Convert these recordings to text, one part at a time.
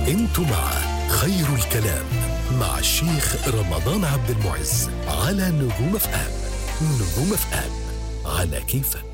انتوا مع خير الكلام مع الشيخ رمضان عبد المعز على نجوم اف ام نجوم اف ام على كيفك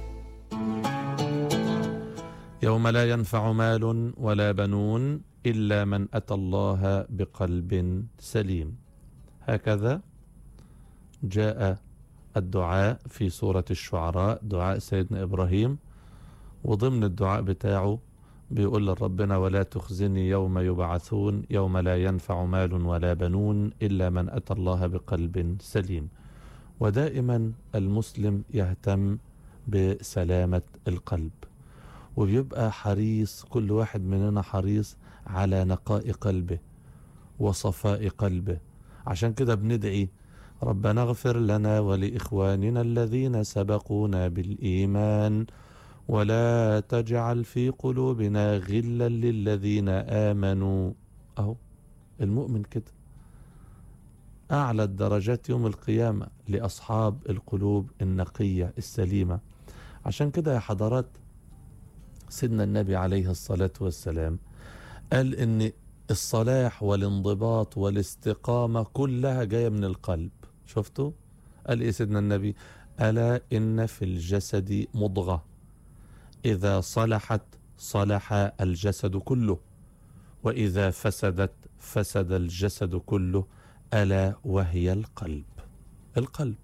يوم لا ينفع مال ولا بنون إلا من أتى الله بقلب سليم هكذا جاء الدعاء في سورة الشعراء دعاء سيدنا إبراهيم وضمن الدعاء بتاعه بيقول لربنا ولا تخزني يوم يبعثون يوم لا ينفع مال ولا بنون إلا من أتى الله بقلب سليم ودائما المسلم يهتم بسلامة القلب وبيبقى حريص كل واحد مننا حريص على نقاء قلبه وصفاء قلبه عشان كده بندعي ربنا اغفر لنا ولإخواننا الذين سبقونا بالإيمان ولا تجعل في قلوبنا غلا للذين آمنوا أهو المؤمن كده أعلى الدرجات يوم القيامة لأصحاب القلوب النقية السليمة عشان كده يا حضرات سيدنا النبي عليه الصلاة والسلام قال إن الصلاح والانضباط والاستقامة كلها جاية من القلب شفتوا؟ قال إيه سيدنا النبي ألا إن في الجسد مضغة إذا صلحت صلح الجسد كله وإذا فسدت فسد الجسد كله ألا وهي القلب القلب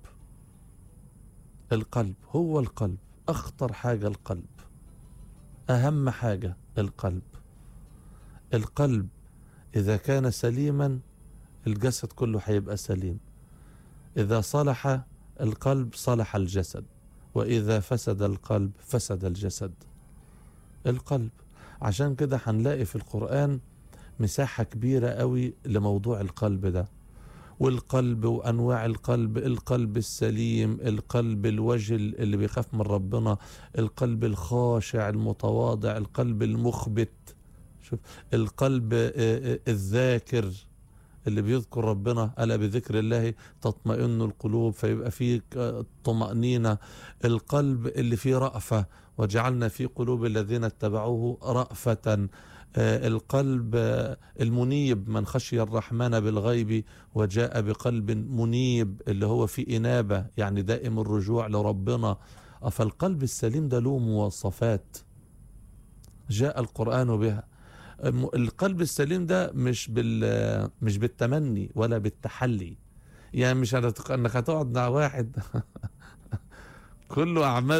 القلب هو القلب أخطر حاجة القلب أهم حاجة القلب القلب إذا كان سليما الجسد كله هيبقى سليم إذا صلح القلب صلح الجسد وإذا فسد القلب فسد الجسد القلب عشان كده هنلاقي في القرآن مساحة كبيرة قوي لموضوع القلب ده والقلب وأنواع القلب القلب السليم القلب الوجل اللي بيخاف من ربنا القلب الخاشع المتواضع القلب المخبت شوف القلب الذاكر اللي بيذكر ربنا ألا بذكر الله تطمئن القلوب فيبقى فيه طمأنينة القلب اللي فيه رأفة وجعلنا في قلوب الذين اتبعوه رأفة القلب المنيب من خشي الرحمن بالغيب وجاء بقلب منيب اللي هو في إنابة يعني دائم الرجوع لربنا فالقلب السليم ده له مواصفات جاء القرآن بها القلب السليم ده مش بال مش بالتمني ولا بالتحلي يعني مش انك هتقعد مع واحد كله اعمال